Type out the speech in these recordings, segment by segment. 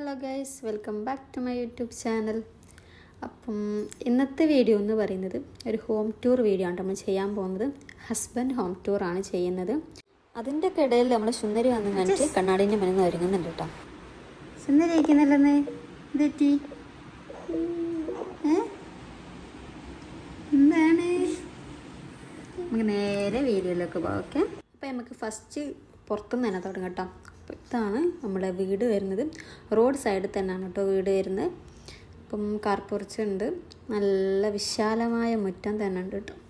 hello guys welcome back to my YouTube channel അപ്പം ഇന്നത്തെ video എന്ന് പറയുന്നത് ഒരു ഹോം ടൂർ വീഡിയോ ആണ് നമ്മൾ ചെയ്യാൻ പോകുന്നത് ഹസ്ബൻഡ് ഹോം ടൂർ ആണ് ചെയ്യുന്നത് അതിൻ്റെ ഒക്കെ ഇടയിൽ നമ്മൾ സുന്ദരി വന്ന് കാണിച്ച് കണ്ണാടിൻ്റെ മുന്നിൽ നിന്ന് ഒരുങ്ങുന്നുണ്ട് കേട്ടോ സുന്ദരിയിരിക്കുന്നല്ലേ ഇതെറ്റി എന്താണ് നമുക്ക് നേരെ വീഡിയോയിലേക്ക് പോകാം ഓക്കെ അപ്പോൾ നമുക്ക് ഫസ്റ്റ് പുറത്തുനിന്ന് തന്നെ തുടങ്ങാം കേട്ടോ അപ്പോൾ ഇതാണ് നമ്മുടെ വീട് വരുന്നത് റോഡ് സൈഡിൽ തന്നെയാണ് കേട്ടോ വീട് വരുന്നത് അപ്പം കാർ ഉണ്ട് നല്ല വിശാലമായ മുറ്റം തന്നെ ഉണ്ട് കേട്ടോ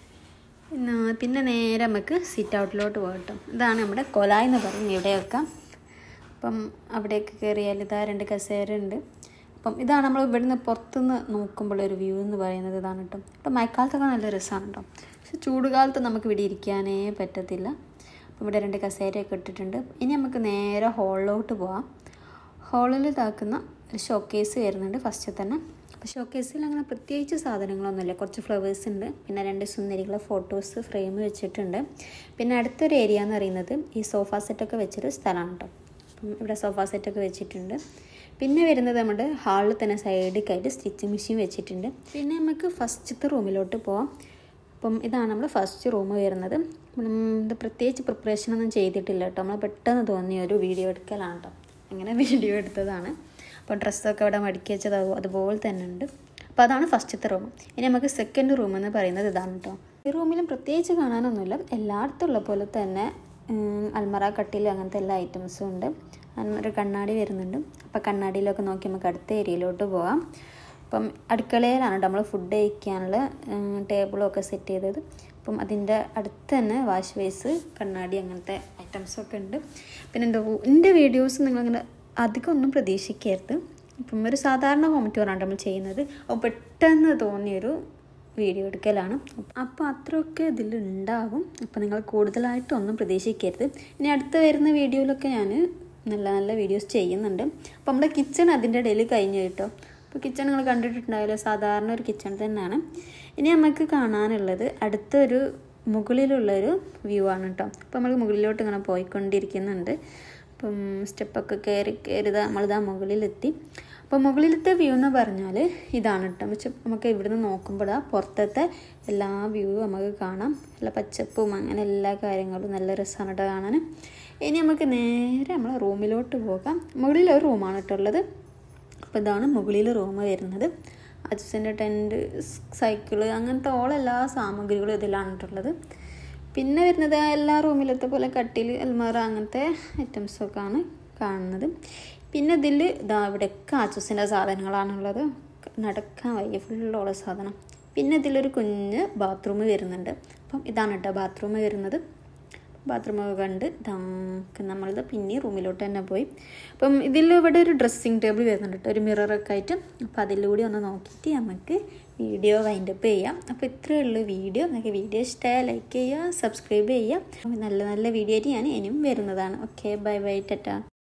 പിന്നെ പിന്നെ നേരെ നമുക്ക് സിറ്റ് ഔട്ടിലോട്ട് പോകാം കേട്ടോ ഇതാണ് നമ്മുടെ കൊലായ് എന്ന് പറയും ഇവിടെയൊക്കെ അപ്പം അവിടെയൊക്കെ കയറിയാൽ ഇതാ രണ്ട് കസേര ഉണ്ട് അപ്പം ഇതാണ് നമ്മൾ ഇവിടുന്ന് പുറത്തുനിന്ന് നോക്കുമ്പോൾ ഒരു വ്യൂ എന്ന് പറയുന്നത് ഇതാണ് കേട്ടോ ഇപ്പം മഴക്കാലത്തൊക്കെ നല്ല രസമാണ് കേട്ടോ പക്ഷെ ചൂടുകാലത്ത് നമുക്ക് ഇവിടെ ഇരിക്കാനേ പറ്റത്തില്ല അപ്പം ഇവിടെ രണ്ട് കസേരയൊക്കെ ഇട്ടിട്ടുണ്ട് ഇനി നമുക്ക് നേരെ ഹോളിലോട്ട് പോവാം ഹോളിൽ ഇതാക്കുന്ന ഒരു ഷോക്കേസ് വരുന്നുണ്ട് ഫസ്റ്റ് തന്നെ അപ്പോൾ ഷോക്കേസിൽ അങ്ങനെ പ്രത്യേകിച്ച് സാധനങ്ങളൊന്നുമില്ല കുറച്ച് ഫ്ലവേഴ്സ് ഉണ്ട് പിന്നെ രണ്ട് സുന്ദരികളെ ഫോട്ടോസ് ഫ്രെയിം വെച്ചിട്ടുണ്ട് പിന്നെ അടുത്തൊരു ഏരിയ എന്ന് പറയുന്നത് ഈ സോഫ സെറ്റൊക്കെ വെച്ചൊരു സ്ഥലമാണ് കേട്ടോ അപ്പം ഇവിടെ സോഫ സെറ്റൊക്കെ വെച്ചിട്ടുണ്ട് പിന്നെ വരുന്നത് നമ്മുടെ ഹാളിൽ തന്നെ സൈഡിലേക്കായിട്ട് സ്റ്റിച്ചിങ് മെഷീൻ വെച്ചിട്ടുണ്ട് പിന്നെ നമുക്ക് ഫസ്റ്റത്തെ റൂമിലോട്ട് പോവാം അപ്പം ഇതാണ് നമ്മൾ ഫസ്റ്റ് റൂം വരുന്നത് ഇത് പ്രത്യേകിച്ച് പ്രിപ്പറേഷൻ ഒന്നും ചെയ്തിട്ടില്ല കേട്ടോ നമ്മൾ പെട്ടെന്ന് തോന്നിയ ഒരു വീഡിയോ എടുക്കലാണ് കേട്ടോ അങ്ങനെ വീഡിയോ എടുത്തതാണ് അപ്പോൾ ഡ്രസ്സൊക്കെ ഇവിടെ മടക്കി വെച്ചത് അതുപോലെ തന്നെ ഉണ്ട് അപ്പോൾ അതാണ് ഫസ്റ്റത്തെ റൂം ഇനി നമുക്ക് സെക്കൻഡ് റൂം എന്ന് പറയുന്നത് ഇതാണ് കേട്ടോ ഈ റൂമിലും പ്രത്യേകിച്ച് കാണാനൊന്നുമില്ല എല്ലായിടത്തും ഉള്ള പോലെ തന്നെ അൽമറ കട്ടിൽ അങ്ങനത്തെ എല്ലാ ഐറ്റംസും ഉണ്ട് ഒരു കണ്ണാടി വരുന്നുണ്ട് അപ്പോൾ കണ്ണാടിയിലൊക്കെ നോക്കി നമുക്ക് അടുത്ത ഏരിയയിലോട്ട് പോകാം അപ്പം അടുക്കളയിലാണ് നമ്മൾ ഫുഡ് കഴിക്കാനുള്ള ടേബിളും ഒക്കെ സെറ്റ് ചെയ്തത് അപ്പം അതിൻ്റെ അടുത്ത് തന്നെ വാഷ് ബേസ് കണ്ണാടി അങ്ങനത്തെ ഐറ്റംസൊക്കെ ഉണ്ട് പിന്നെ എൻ്റെ എൻ്റെ വീഡിയോസ് നിങ്ങളിങ്ങനെ അധികം ഒന്നും പ്രതീക്ഷിക്കരുത് ഇപ്പം ഒരു സാധാരണ ഹോം ടൂറാണ് നമ്മൾ ചെയ്യുന്നത് അപ്പോൾ പെട്ടെന്ന് തോന്നിയൊരു വീഡിയോ എടുക്കലാണ് അപ്പോൾ അത്രയൊക്കെ ഇതിലുണ്ടാകും അപ്പോൾ നിങ്ങൾ കൂടുതലായിട്ടൊന്നും പ്രതീക്ഷിക്കരുത് ഇനി അടുത്ത് വരുന്ന വീഡിയോയിലൊക്കെ ഞാൻ നല്ല നല്ല വീഡിയോസ് ചെയ്യുന്നുണ്ട് അപ്പോൾ നമ്മുടെ കിച്ചൺ അതിൻ്റെ ഇടയിൽ കഴിഞ്ഞു കേട്ടോ അപ്പോൾ കിച്ചൺ നിങ്ങൾ കണ്ടിട്ടുണ്ടാവില്ല സാധാരണ ഒരു കിച്ചൺ തന്നെയാണ് ഇനി നമുക്ക് കാണാനുള്ളത് അടുത്തൊരു മുകളിലുള്ളൊരു വ്യൂ ആണ് കേട്ടോ അപ്പോൾ നമ്മൾ മുകളിലോട്ട് ഇങ്ങനെ പോയിക്കൊണ്ടിരിക്കുന്നുണ്ട് അപ്പം സ്റ്റെപ്പൊക്കെ കയറി കയറിതാ നമ്മളിതാ മുകളിലെത്തി അപ്പോൾ മുകളിലത്തെ വ്യൂ എന്ന് പറഞ്ഞാൽ ഇതാണ് കേട്ടോ വെച്ച് നമുക്ക് ഇവിടുന്ന് നോക്കുമ്പോൾ പുറത്തത്തെ എല്ലാ വ്യൂവും നമുക്ക് കാണാം എല്ലാ പച്ചപ്പും അങ്ങനെ എല്ലാ കാര്യങ്ങളും നല്ല രസമാണ് കേട്ടോ കാണാൻ ഇനി നമുക്ക് നേരെ നമ്മൾ റൂമിലോട്ട് പോകാം മുകളിൽ ഒരു റൂമാണ് കേട്ടോ ഉള്ളത് അപ്പോൾ ഇതാണ് മുകളിൽ റൂം വരുന്നത് അച്ഛൻ്റെ ടെൻറ്റ് സൈക്കിള് അങ്ങനത്തെ ഓൾ എല്ലാ സാമഗ്രികളും ഇതിലാണ് കേട്ടുള്ളത് പിന്നെ വരുന്നത് എല്ലാ റൂമിലത്തെ പോലെ കട്ടിൽ അൽമാറ അങ്ങനത്തെ ഐറ്റംസൊക്കെ ആണ് കാണുന്നത് പിന്നെ ഇതിൽ ഇതാ ഇവിടെയൊക്കെ ആച്ചൂസിൻ്റെ സാധനങ്ങളാണുള്ളത് നടക്കാൻ വയ്യ ഫുള്ളുള്ള സാധനം പിന്നെ ഇതിലൊരു കുഞ്ഞ് ബാത്റൂം വരുന്നുണ്ട് അപ്പം ഇതാണ് കേട്ടോ ബാത്റൂം വരുന്നത് ബാത്റൂമൊക്കെ കണ്ട് നമുക്ക് നമ്മളിത് പിന്നെ റൂമിലോട്ട് തന്നെ പോയി അപ്പം ഇതിൽ ഇവിടെ ഒരു ഡ്രസ്സിങ് ടേബിൾ വരുന്നുണ്ട് കേട്ടോ ഒരു മിററൊക്കെ ആയിട്ട് അപ്പോൾ അതിലൂടെ ഒന്ന് നോക്കിയിട്ട് നമുക്ക് വീഡിയോ വൈൻഡപ്പ് ചെയ്യാം അപ്പോൾ ഇത്രയേ ഉള്ളൂ വീഡിയോ നിങ്ങൾക്ക് വീഡിയോ ഇഷ്ടമായാൽ ലൈക്ക് ചെയ്യുക സബ്സ്ക്രൈബ് ചെയ്യുക നല്ല നല്ല വീഡിയോ ആയിട്ട് ഞാൻ ഇനിയും വരുന്നതാണ് ഓക്കെ ബൈ ബൈ ടാറ്റ